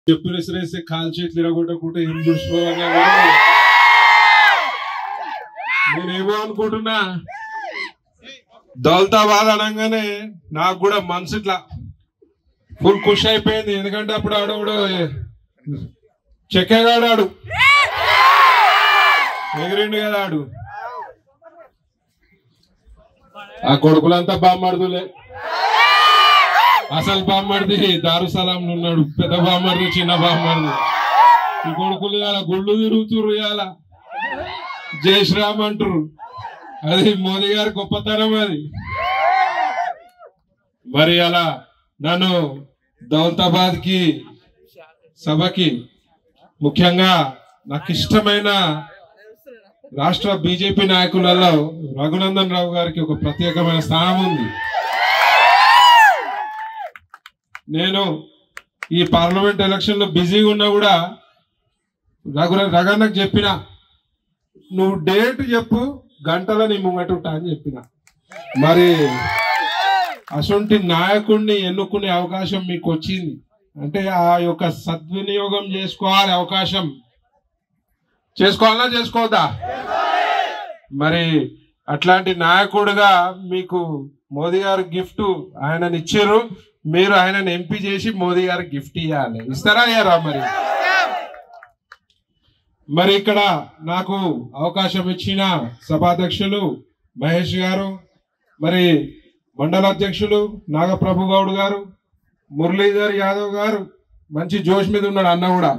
చెప్పులు విసిరేస్తే కాలు చేతులు ఇరగొట్టకుంటే ఏం చూసుకోవాలన్నా నేనేమో అనుకుంటున్నా దౌలతాబాద్ అనగానే నాకు కూడా మనసు ఇట్లా ఫుల్ ఖుషి అయిపోయింది ఎందుకంటే అప్పుడు ఆడవుడు చెక్కేగాడు ఆడు ఎగిరిండు కదా ఆడు ఆ కొడుకులంతా బామ్మడుదులే అసలు బామ్మడిది దారుసలాం ఉన్నాడు పెద్ద బామ్మడిది చిన్న బామ్మడిది ఈ కొడుకులు ఇవాళ గుళ్ళు తిరుగుతుర్రు ఇవాళ జై శ్రీరామ్ అంటారు అది మోదీ గారి గొప్పతనం అది మరి అలా నన్ను దౌలతాబాద్ కి సభకి ముఖ్యంగా నాకు ఇష్టమైన రాష్ట్ర బీజేపీ నాయకులలో రఘునందన్ రావు గారికి ఒక ప్రత్యేకమైన స్థానం ఉంది నేను ఈ పార్లమెంట్ ఎలక్షన్ లో బిజీగా ఉన్నా కూడా రఘు రఘన్నకు చెప్పిన నువ్వు డేట్ చెప్పు గంటల నీ ముంగట ఉంటా అని చెప్పిన మరి అసొంటి నాయకుడిని ఎన్నుకునే అవకాశం మీకు వచ్చింది అంటే ఆ యొక్క సద్వినియోగం చేసుకోవాలి అవకాశం చేసుకోవాలా చేసుకోవద్దా మరి అట్లాంటి నాయకుడిగా మీకు మోదీ గారు గిఫ్ట్ ఆయనని ఇచ్చారు మీరు ఆయనను ఎంపీ చేసి మోదీ గారు గిఫ్ట్ ఇవ్వాలి ఇస్తారా అయ్యారా మరి మరి ఇక్కడ నాకు అవకాశం ఇచ్చిన సభాధ్యక్షులు మహేష్ గారు మరి మండల అధ్యక్షులు నాగప్రభు గౌడ్ గారు మురళీధర్ యాదవ్ గారు మంచి జోష్ మీద ఉన్నాడు అన్న కూడా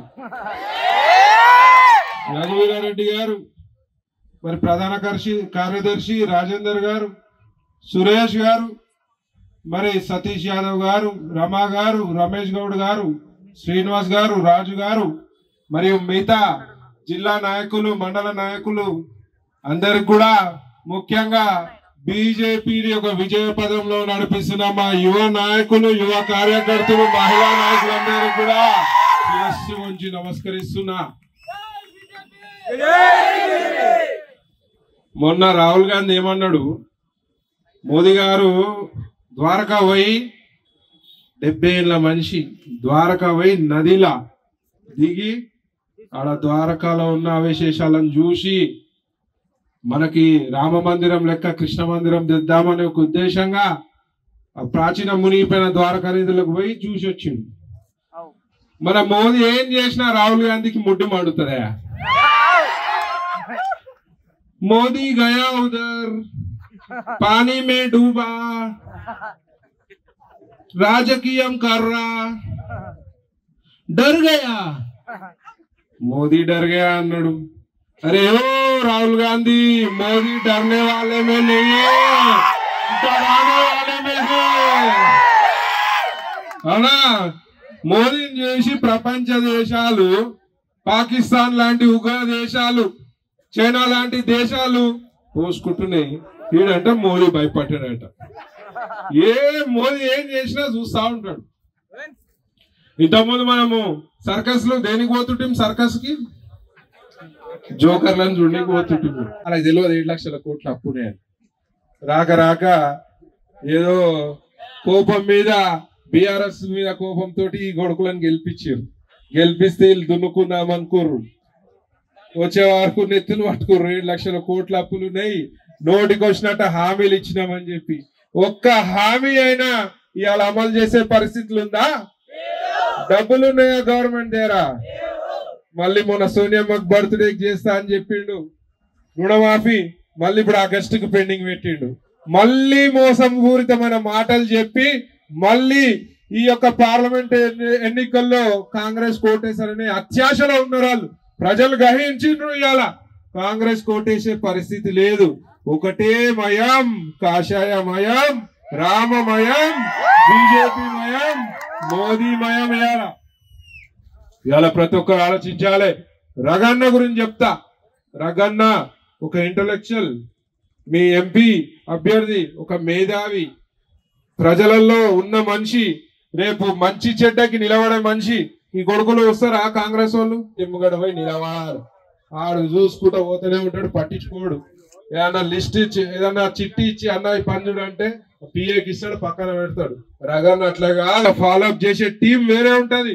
రఘువీరారెడ్డి గారు మరి ప్రధాన కార్యదర్శి కార్యదర్శి రాజేందర్ గారు సురేష్ గారు మరి సతీష్ యాదవ్ గారు రమా గారు రమేష్ గౌడ్ గారు శ్రీనివాస్ గారు రాజు గారు మరియు మిగతా జిల్లా నాయకులు మండల నాయకులు అందరికి కూడా ముఖ్యంగా బీజేపీని ఒక విజయ పదంలో నడిపిస్తున్న మా యువ నాయకులు యువ కార్యకర్తలు మహిళా నాయకులందరికీ కూడా శిరస్సు ఉంచి నమస్కరిస్తున్నా మొన్న రాహుల్ గాంధీ ఏమన్నాడు మోదీ గారు ద్వారకా పోయి డెబ్బై ఏళ్ళ మనిషి ద్వారకా పోయి నదిలా దిగి ఆడ ద్వారకాలో ఉన్న అవశేషాలను చూసి మనకి రామ మందిరం లెక్క కృష్ణ మందిరం తెద్దామనే ఒక ఉద్దేశంగా ఆ ప్రాచీన మునిగిపోయిన ద్వారకా నిధులకు పోయి చూసి వచ్చిండు మన మోదీ ఏం చేసినా రాహుల్ గాంధీకి ముడ్డు మండుతుందా మోదీ గయా ఉదర్ పానీ మే డూబా రాజకీయం కర్రా డర్ గయా మోదీ डर गया అన్నాడు अरे ओ राहुल गांधी मोदी डरने वाले में नहीं है डराने वाले में है అవునా మోదీని చేసి ప్రపంచ దేశాలు పాకిస్తాన్ లాంటి ఉగ్ర దేశాలు చైనా లాంటి దేశాలు పోసుకుంటున్నాయి వీడంటే మోదీ భయపడ్డాడట ఏ మోదీ ఏం చేసినా చూస్తా ఉంటాడు ఇంతకుముందు మనము సర్కస్ లో దేనికి పోతుంటాం సర్కస్ కి జోకర్లను చూడడానికి పోతుంటాం అలా తెలియదు ఏడు లక్షల కోట్ల అప్పునే అని. రాక రాక ఏదో కోపం మీద బిఆర్ఎస్ మీద కోపంతో ఈ కొడుకులను గెలిపించారు గెలిపిస్తే వీళ్ళు దున్నుకుందాం అనుకోర్రు వచ్చే వరకు నెత్తులు పట్టుకోర్రు ఏడు లక్షల కోట్ల అప్పులు ఉన్నాయి నోటికి వచ్చినట్టు హామీలు ఇచ్చినామని చెప్పి ఒక్క హామీ అయినా ఇవాళ అమలు చేసే పరిస్థితులు ఉందా డబ్బులు ఉన్నాయా గవర్నమెంట్ దగ్గర మళ్ళీ మొన్న సోనియమ్మకి బర్త్డే చేస్తా అని చెప్పిండు రుణమాఫీ మళ్ళీ ఇప్పుడు ఆగస్టు కి పెండింగ్ పెట్టిండు మళ్ళీ మోసం పూరితమైన మాటలు చెప్పి మళ్ళీ ఈ యొక్క పార్లమెంట్ ఎన్ని- ఎన్నికల్లో కాంగ్రెస్ కోటేశారని అత్యాశలో ఉన్నారు వాళ్ళు ప్రజలు గ్రహించిండ్రు ఇవాళ కాంగ్రెస్ కోటేసే పరిస్థితి లేదు ఒకటే మయం కాషాయ మయం రామమయం బీజేపీ మయం మోదీ మయం ఇవాళ ఇవాళ ప్రతి ఒక్కరు ఆలోచించాలి రగన్న గురించి చెప్తా రగన్న ఒక ఇంటలెక్చువల్ మీ ఎంపీ అభ్యర్థి ఒక మేధావి ప్రజలలో ఉన్న మనిషి రేపు మంచి చెడ్డకి నిలబడే మనిషి ఈ కొడుకులు వస్తారా కాంగ్రెస్ వాళ్ళు ఎమ్ముగడ పోయి నిలబడాలి ఆడు చూసుకుంటా పోతూనే ఉంటాడు పట్టించుకోడు ఏదన్నా లిస్ట్ ఇచ్చి ఏదన్నా చిట్టి ఇచ్చి అన్న ఈ పని చూడు అంటే పిఏకి ఇస్తాడు పక్కన పెడతాడు రగన్ అట్లాగా ఫాలో అప్ చేసే టీం వేరే ఉంటది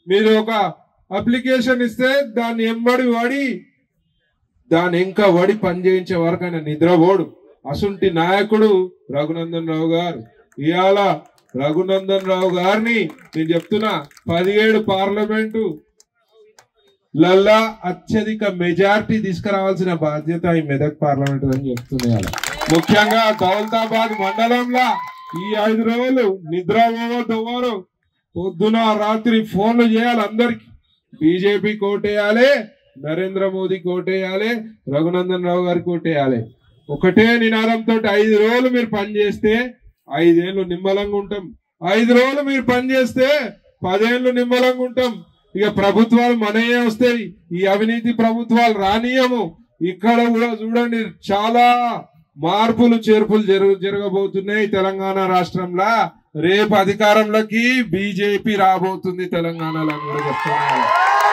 మీరు ఒక అప్లికేషన్ ఇస్తే దాన్ని ఎంబడి వాడి దాని ఇంకా వడి పని చేయించే వరకు ఆయన నిద్రపోడు అసుంటి నాయకుడు రఘునందన్ రావు గారు ఇవాళ రఘునందన్ రావు గారిని నేను చెప్తున్నా పదిహేడు పార్లమెంటు లల్లా అత్యధిక మెజారిటీ తీసుకురావాల్సిన బాధ్యత ఈ మెదక్ పార్లమెంట్ అని చెప్తున్నా ఇవాళ. ముఖ్యంగా దౌలతాబాద్ మండలంలో ఈ ఐదు రోజులు నిద్ర పోవద్దు పొద్దున రాత్రి ఫోన్లు చేయాలి అందరికి బీజేపీ కోటేయాలి నరేంద్ర మోదీ కోటేయాలి రఘునందన్ రావు గారికి కోటేయాలి ఒకటే నినాదంతో ఐదు రోజులు మీరు పని చేస్తే ఐదేళ్లు నిమ్మలంగా ఉంటాం ఐదు రోజులు మీరు పని చేస్తే పదేళ్లు నిమ్మలంగా ఉంటాం ఇక ప్రభుత్వాలు మనయే వస్తాయి ఈ అవినీతి ప్రభుత్వాలు రానియము ఇక్కడ కూడా చూడండి చాలా మార్పులు చేర్పులు జరుగు జరగబోతున్నాయి తెలంగాణ రాష్ట్రంలో రేపు అధికారంలోకి బీజేపీ రాబోతుంది తెలంగాణలో అని కూడా చెప్తున్నారు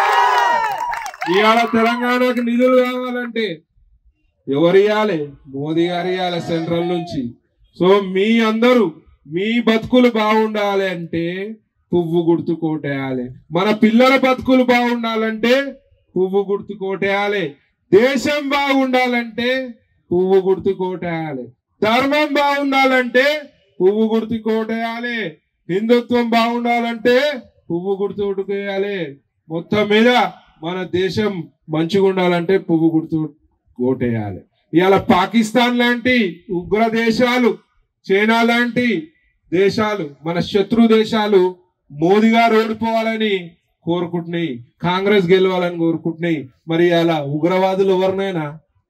ఇవాళ తెలంగాణకు నిధులు కావాలంటే ఎవరు ఇవ్వాలి మోదీ గారు ఇవ్వాలి సెంట్రల్ నుంచి సో మీ అందరూ మీ బతుకులు బాగుండాలి అంటే పువ్వు గుర్తు కోటేయాలి మన పిల్లల బతుకులు బాగుండాలంటే పువ్వు గుర్తు కోటేయాలి దేశం బాగుండాలంటే పువ్వు గుర్తు కోటేయాలి ధర్మం బాగుండాలంటే పువ్వు గుర్తు కోటేయాలి హిందుత్వం బాగుండాలంటే పువ్వు గుర్తు కొట్టుకేయాలి మొత్తం మీద మన దేశం మంచిగా ఉండాలంటే పువ్వు గుర్తు కోటేయాలి ఇవాళ పాకిస్తాన్ లాంటి ఉగ్ర దేశాలు చైనా లాంటి దేశాలు మన శత్రు దేశాలు మోదీ గారు ఓడిపోవాలని కోరుకుంటున్నాయి కాంగ్రెస్ గెలవాలని కోరుకుంటున్నాయి మరి అలా ఉగ్రవాదులు ఎవరినైనా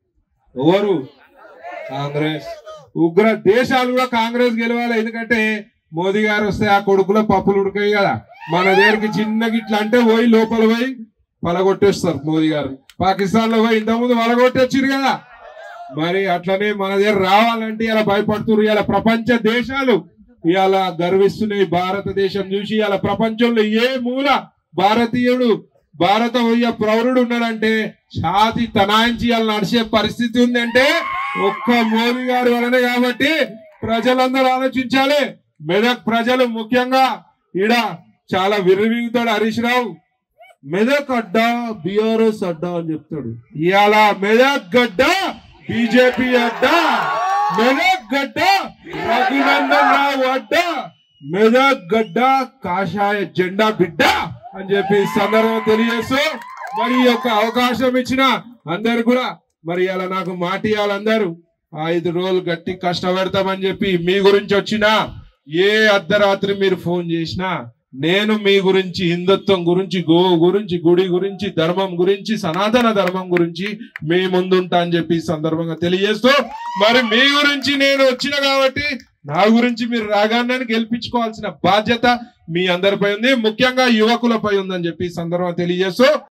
ఎవరు కాంగ్రెస్ ఉగ్ర దేశాలు కూడా కాంగ్రెస్ గెలవాలి ఎందుకంటే మోదీ గారు వస్తే ఆ కొడుకులో పప్పులు ఉడకాయి కదా మన దగ్గరికి చిన్నగా ఇట్లా అంటే పోయి లోపల పోయి పలగొట్టేస్తారు మోదీ గారు పాకిస్తాన్ లో పోయి ఇంతకుముందు పలగొట్టొచ్చారు కదా మరి అట్లనే మన దగ్గర రావాలంటే ఇలా భయపడుతున్నారు ఇలా ప్రపంచ దేశాలు ఇలా గర్విస్తున్నాయి భారతదేశం చూసి ఇలా ప్రపంచంలో ఏ మూల భారతీయుడు భారత వయ్య ప్రౌరుడు ఉన్నాడంటే ఛాతి తనాయించి ఇలా నడిచే పరిస్థితి ఉందంటే ఒక్క మోదీ గారి వలనే కాబట్టి ప్రజలందరూ ఆలోచించాలి మెదక్ ప్రజలు ముఖ్యంగా ఈడ చాలా విర్రవీగుతాడు హరీష్ రావు మెదక్ అడ్డా బిఆర్ఎస్ అడ్డా అని చెప్తాడు ఇవాళ మెదక్ గడ్డ బీజేపీ అడ్డా మెదక్ గడ్డ రఘునందన్ రావు అడ్డా మెదక్ గడ్డ కాషాయ జెండా బిడ్డ అని చెప్పి ఈ సందర్భం తెలియజేస్తూ మరి ఈ యొక్క అవకాశం ఇచ్చిన అందరు కూడా మరి అలా నాకు మాట ఇవ్వాలందరూ ఐదు రోజులు గట్టి కష్టపెడతామని చెప్పి మీ గురించి వచ్చినా ఏ అర్ధరాత్రి మీరు ఫోన్ చేసినా నేను మీ గురించి హిందుత్వం గురించి గో గురించి గుడి గురించి ధర్మం గురించి సనాతన ధర్మం గురించి మీ ముందుంటా అని చెప్పి ఈ సందర్భంగా తెలియజేస్తూ మరి మీ గురించి నేను వచ్చిన కాబట్టి నా గురించి మీరు రాగాన్ని గెలిపించుకోవాల్సిన బాధ్యత మీ అందరిపై ఉంది ముఖ్యంగా యువకులపై ఉందని చెప్పి ఈ సందర్భంగా తెలియజేస్తూ